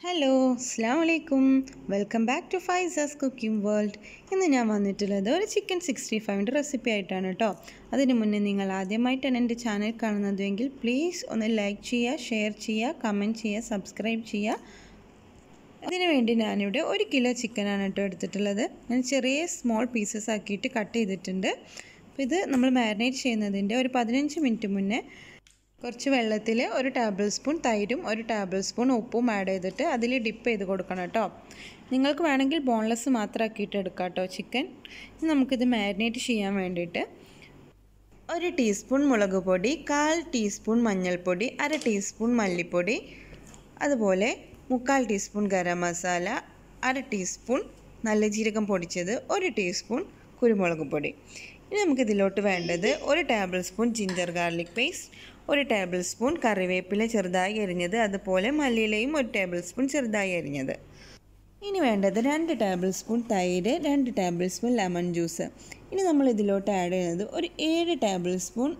hello അസ്സാം വലൈക്കും welcome back to Faiza's cooking world ഇന്ന് ഞാൻ വന്നിട്ടുള്ളത് ഒരു ചിക്കൻ സിക്സ്റ്റി ഫൈവിൻ്റെ റെസിപ്പി ആയിട്ടാണ് കേട്ടോ അതിന് മുന്നേ നിങ്ങൾ ആദ്യമായിട്ടാണ് എൻ്റെ ചാനൽ കാണുന്നതെങ്കിൽ പ്ലീസ് ഒന്ന് ലൈക്ക് ചെയ്യുക ഷെയർ ചെയ്യുക കമൻറ്റ് ചെയ്യുക സബ്സ്ക്രൈബ് ചെയ്യുക അതിന് വേണ്ടി ഞാനിവിടെ ഒരു കിലോ ചിക്കനാണ് കേട്ടോ എടുത്തിട്ടുള്ളത് ഞാൻ ചെറിയ സ്മോൾ പീസസ് ആക്കിയിട്ട് കട്ട് ചെയ്തിട്ടുണ്ട് അപ്പോൾ ഇത് നമ്മൾ മാരിനേറ്റ് ചെയ്യുന്നതിൻ്റെ ഒരു പതിനഞ്ച് മിനിറ്റ് മുന്നേ കുറച്ച് വെള്ളത്തിൽ ഒരു ടേബിൾ സ്പൂൺ തൈരും ഒരു ടേബിൾ സ്പൂൺ ഉപ്പും ആഡ് ചെയ്തിട്ട് അതിൽ ഡിപ്പ് ചെയ്ത് കൊടുക്കണം കേട്ടോ നിങ്ങൾക്ക് വേണമെങ്കിൽ ബോൺലെസ് മാത്രം ആക്കിയിട്ട് എടുക്കാം കേട്ടോ ചിക്കൻ ഇനി നമുക്കിത് മാരിനേറ്റ് ചെയ്യാൻ വേണ്ടിയിട്ട് ഒരു ടീസ്പൂൺ മുളക് പൊടി കാൽ ടീസ്പൂൺ മഞ്ഞൾപ്പൊടി അര ടീസ്പൂൺ മല്ലിപ്പൊടി അതുപോലെ മുക്കാൽ ടീസ്പൂൺ ഗരം മസാല അര ടീസ്പൂൺ നല്ല ജീരകം പൊടിച്ചത് ഒരു ടീസ്പൂൺ കുരുമുളക് പൊടി ഇനി നമുക്കിതിലോട്ട് വേണ്ടത് ഒരു tablespoon ginger garlic paste ഒരു ടേബിൾ സ്പൂൺ കറിവേപ്പില ചെറുതായി അരിഞ്ഞത് അതുപോലെ മല്ലിയിലയും ഒരു ടേബിൾ സ്പൂൺ ചെറുതായി അരിഞ്ഞത് ഇനി വേണ്ടത് രണ്ട് ടേബിൾ സ്പൂൺ തൈര് രണ്ട് ടേബിൾ സ്പൂൺ ലെമൺ ജ്യൂസ് ഇനി നമ്മൾ ഇതിലോട്ട് ആഡ് ചെയ്യുന്നത് ഒരു ഏഴ് ടേബിൾ സ്പൂൺ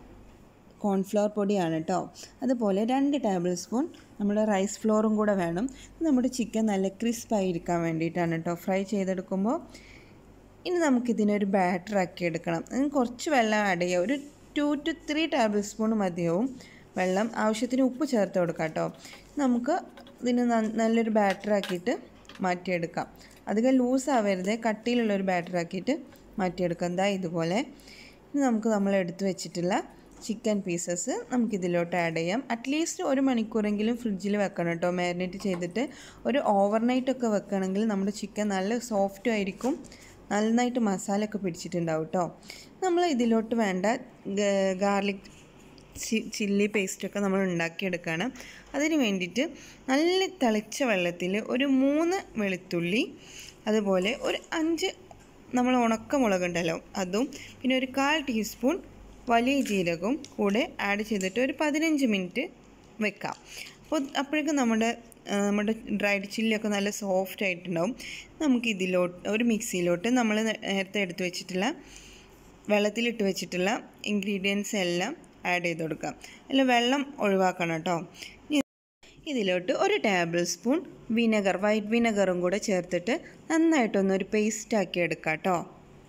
കോൺഫ്ലവർ പൊടിയാണ് കേട്ടോ അതുപോലെ രണ്ട് ടേബിൾ സ്പൂൺ നമ്മുടെ റൈസ് ഫ്ലോറും കൂടെ വേണം നമ്മുടെ ചിക്കൻ നല്ല ക്രിസ്പായി ഇരിക്കാൻ വേണ്ടിയിട്ടാണ് കേട്ടോ ഫ്രൈ ചെയ്തെടുക്കുമ്പോൾ ഇനി നമുക്കിതിനൊരു ബാറ്റർ ആക്കി എടുക്കണം അതിന് കുറച്ച് വെള്ളം ആഡ് ചെയ്യുക ഒരു two two three tablespoon മതിയാവും വെള്ളം ആവശ്യത്തിന് ഉപ്പ് ചേർത്ത് കൊടുക്കാം കേട്ടോ നമുക്ക് ഇതിന് നല്ലൊരു ബാറ്റർ ആക്കിയിട്ട് മാറ്റിയെടുക്കാം അധികം ലൂസ് ആവരുത് കട്ടിയിലുള്ളൊരു ബാറ്റർ ആക്കിയിട്ട് മാറ്റിയെടുക്കാം എന്താ ഇതുപോലെ ഇനി നമുക്ക് നമ്മൾ എടുത്തു വെച്ചിട്ടുള്ള ചിക്കൻ പീസസ് നമുക്കിതിലോട്ട് ആഡ് ചെയ്യാം അറ്റ്ലീസ്റ്റ് ഒരു മണിക്കൂറെങ്കിലും ഫ്രിഡ്ജിൽ വെക്കണം കേട്ടോ മാരിനേറ്റ് ചെയ്തിട്ട് ഒരു ഓവർനൈറ്റ് ഒക്കെ വെക്കണമെങ്കിൽ നമ്മുടെ ചിക്കൻ നല്ല സോഫ്റ്റും ആയിരിക്കും നന്നായിട്ട് മസാല ഒക്കെ പിടിച്ചിട്ടുണ്ടാവും കേട്ടോ നമ്മൾ ഇതിലോട്ട് വേണ്ട ഗാർലിക് ചില്ലി പേസ്റ്റൊക്കെ നമ്മൾ ഉണ്ടാക്കിയെടുക്കുകയാണ് അതിന് വേണ്ടിയിട്ട് നല്ല തിളച്ച വെള്ളത്തിൽ ഒരു മൂന്ന് വെളുത്തുള്ളി അതുപോലെ ഒരു അഞ്ച് നമ്മൾ ഉണക്കമുളകുണ്ടല്ലോ അതും പിന്നെ ഒരു കാൽ ടീസ്പൂൺ വലിയ ജീരകവും കൂടെ ആഡ് ചെയ്തിട്ട് ഒരു പതിനഞ്ച് മിനിറ്റ് വെക്കാം അപ്പോൾ അപ്പോഴേക്കും നമ്മുടെ നമ്മുടെ ഡ്രൈഡ് ചില്ലിയൊക്കെ നല്ല സോഫ്റ്റ് ആയിട്ടുണ്ടാവും നമുക്ക് ഇതിലോട്ട് ഒരു മിക്സിയിലോട്ട് നമ്മൾ നേരത്തെ എടുത്ത് വെച്ചിട്ടുള്ള വെള്ളത്തിലിട്ട് വെച്ചിട്ടുള്ള ഇൻഗ്രീഡിയൻസ് എല്ലാം ആഡ് ചെയ്ത് കൊടുക്കാം അല്ല വെള്ളം ഒഴിവാക്കണം കേട്ടോ ഇതിലോട്ട് ഒരു ടേബിൾ സ്പൂൺ വിനെഗർ വൈറ്റ് വിനെഗറും കൂടെ ചേർത്തിട്ട് നന്നായിട്ടൊന്നൊരു പേസ്റ്റ് ആക്കി എടുക്കാം കേട്ടോ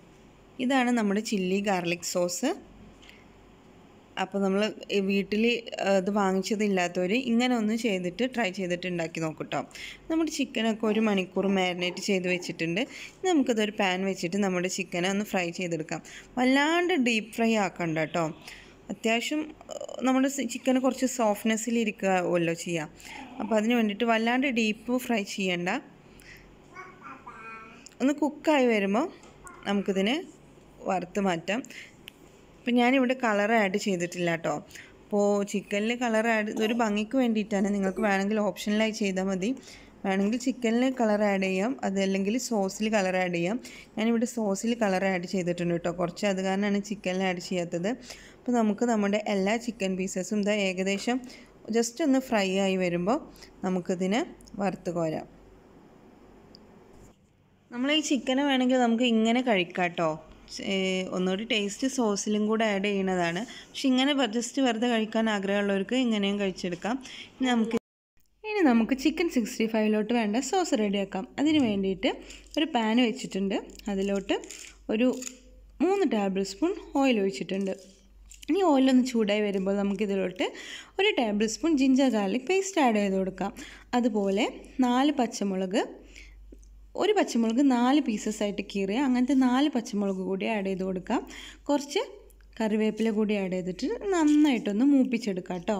ഇതാണ് നമ്മുടെ ചില്ലി ഗാർലിക് സോസ് അപ്പോൾ നമ്മൾ വീട്ടിൽ ഇത് വാങ്ങിച്ചതില്ലാത്തവർ ഇങ്ങനെ ഒന്ന് ചെയ്തിട്ട് ട്രൈ ചെയ്തിട്ട് ഉണ്ടാക്കി നോക്കട്ടോ നമ്മുടെ ചിക്കനൊക്കെ ഒരു മണിക്കൂർ മാരിനേറ്റ് ചെയ്ത് വെച്ചിട്ടുണ്ട് നമുക്കിതൊരു പാൻ വെച്ചിട്ട് നമ്മുടെ ചിക്കനെ ഒന്ന് ഫ്രൈ ചെയ്തെടുക്കാം വല്ലാണ്ട് ഡീപ്പ് ഫ്രൈ ആക്കണ്ട കേട്ടോ അത്യാവശ്യം നമ്മുടെ ചിക്കന് കുറച്ച് സോഫ്റ്റ്നെസ്സിൽ ഇരിക്കുമല്ലോ ചെയ്യാം അപ്പോൾ അതിന് വേണ്ടിയിട്ട് വല്ലാണ്ട് ഡീപ്പ് ഫ്രൈ ചെയ്യണ്ട ഒന്ന് കുക്കായി വരുമ്പോൾ നമുക്കിതിനെ വറുത്ത് മാറ്റാം ഇപ്പം ഞാനിവിടെ കളർ ആഡ് ചെയ്തിട്ടില്ല കേട്ടോ അപ്പോൾ ചിക്കനിൽ കളർ ആഡ് ഒരു ഭംഗിക്ക് വേണ്ടിയിട്ടാണ് നിങ്ങൾക്ക് വേണമെങ്കിൽ ഓപ്ഷനിലായി ചെയ്താൽ മതി വേണമെങ്കിൽ ചിക്കനിൽ കളർ ആഡ് ചെയ്യാം അതല്ലെങ്കിൽ സോസിൽ കളർ ആഡ് ചെയ്യാം ഞാനിവിടെ സോസിൽ കളർ ആഡ് ചെയ്തിട്ടുണ്ട് കേട്ടോ കുറച്ച് അത് കാരണമാണ് ചിക്കനിൽ ആഡ് ചെയ്യാത്തത് അപ്പോൾ നമുക്ക് നമ്മുടെ എല്ലാ ചിക്കൻ പീസസും ഇതാ ഏകദേശം ജസ്റ്റ് ഒന്ന് ഫ്രൈ ആയി വരുമ്പോൾ നമുക്കിതിനെ വറുത്ത് കോരാം നമ്മൾ ഈ ചിക്കനെ വേണമെങ്കിൽ നമുക്ക് ഇങ്ങനെ കഴിക്കാം കേട്ടോ ഒന്നുകൂടി ടേസ്റ്റ് സോസിലും കൂടെ ആഡ് ചെയ്യുന്നതാണ് പക്ഷെ ഇങ്ങനെ ജസ്റ്റ് വെറുതെ കഴിക്കാൻ ആഗ്രഹമുള്ളവർക്ക് ഇങ്ങനെയും കഴിച്ചെടുക്കാം ഇനി നമുക്ക് ഇനി നമുക്ക് ചിക്കൻ സിക്സ്റ്റി ഫൈവിലോട്ട് വേണ്ട സോസ് റെഡിയാക്കാം അതിന് വേണ്ടിയിട്ട് ഒരു പാൻ വെച്ചിട്ടുണ്ട് അതിലോട്ട് ഒരു മൂന്ന് ടേബിൾ സ്പൂൺ ഓയിൽ ഒഴിച്ചിട്ടുണ്ട് ഇനി ഓയിലൊന്ന് ചൂടായി വരുമ്പോൾ നമുക്കിതിലോട്ട് ഒരു tablespoon ginger garlic paste add ചെയ്ത് കൊടുക്കാം അതുപോലെ നാല് പച്ചമുളക് ഒരു പച്ചമുളക് നാല് പീസസ് ആയിട്ട് കീറുക അങ്ങനത്തെ നാല് പച്ചമുളക് കൂടി ആഡ് ചെയ്ത് കൊടുക്കാം കുറച്ച് കറിവേപ്പില കൂടി ആഡ് ചെയ്തിട്ട് നന്നായിട്ടൊന്ന് മൂപ്പിച്ചെടുക്കാം കേട്ടോ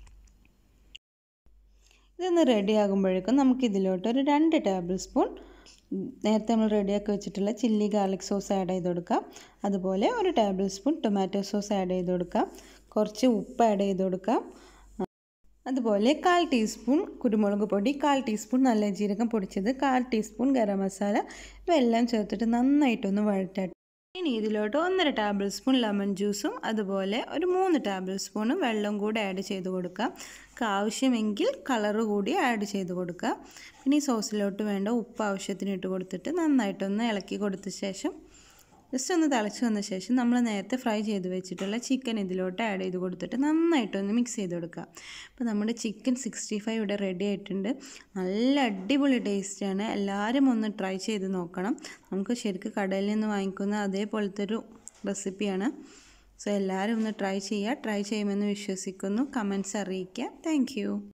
ഇതൊന്ന് റെഡി ആകുമ്പോഴേക്കും നമുക്കിതിലോട്ട് ഒരു രണ്ട് ടേബിൾ സ്പൂൺ നേരത്തെ നമ്മൾ റെഡിയാക്കി വെച്ചിട്ടുള്ള ചില്ലി ഗാർലിക് സോസ് ആഡ് ചെയ്ത് കൊടുക്കാം അതുപോലെ ഒരു tablespoon tomato sauce add ചെയ്ത് കൊടുക്കാം കുറച്ച് ഉപ്പ് ആഡ് ചെയ്ത് കൊടുക്കാം അതുപോലെ കാൽ ടീസ്പൂൺ കുരുമുളക് പൊടി കാൽ ടീസ്പൂൺ നല്ല ജീരകം പൊടിച്ചത് കാൽ ടീസ്പൂൺ ഗരം മസാല ഇവയെല്ലാം ചേർത്തിട്ട് നന്നായിട്ടൊന്ന് വഴറ്റട്ടെ ഇനി ഇതിലോട്ട് ഒന്നര ടേബിൾ സ്പൂൺ ലെമൺ ജ്യൂസും അതുപോലെ ഒരു മൂന്ന് ടേബിൾ സ്പൂണ് വെള്ളം കൂടി ആഡ് ചെയ്ത് കൊടുക്കാം ആവശ്യമെങ്കിൽ കളറ് കൂടി ആഡ് ചെയ്ത് കൊടുക്കുക പിന്നെ ഈ സോസിലോട്ട് വേണ്ട ഉപ്പ് ആവശ്യത്തിന് ഇട്ട് കൊടുത്തിട്ട് നന്നായിട്ടൊന്ന് ഇളക്കി കൊടുത്ത ശേഷം ജസ്റ്റ് ഒന്ന് തിളച്ച് വന്ന ശേഷം നമ്മൾ നേരത്തെ ഫ്രൈ ചെയ്ത് വെച്ചിട്ടുള്ള ചിക്കൻ ഇതിലോട്ട് ആഡ് ചെയ്ത് കൊടുത്തിട്ട് നന്നായിട്ടൊന്ന് മിക്സ് ചെയ്ത് കൊടുക്കുക അപ്പോൾ നമ്മുടെ ചിക്കൻ സിക്സ്റ്റി ഫൈവ് ഇവിടെ റെഡി ആയിട്ടുണ്ട് നല്ല അടിപൊളി ടേസ്റ്റാണ് എല്ലാവരും ഒന്ന് ട്രൈ ചെയ്ത് നോക്കണം നമുക്ക് ശരിക്കും കടയിൽ നിന്ന് വാങ്ങിക്കുന്ന അതേപോലത്തെ ഒരു റെസിപ്പിയാണ് സോ എല്ലാവരും ഒന്ന് ട്രൈ ചെയ്യുക ട്രൈ ചെയ്യുമെന്ന് വിശ്വസിക്കുന്നു കമൻസ് അറിയിക്കുക താങ്ക്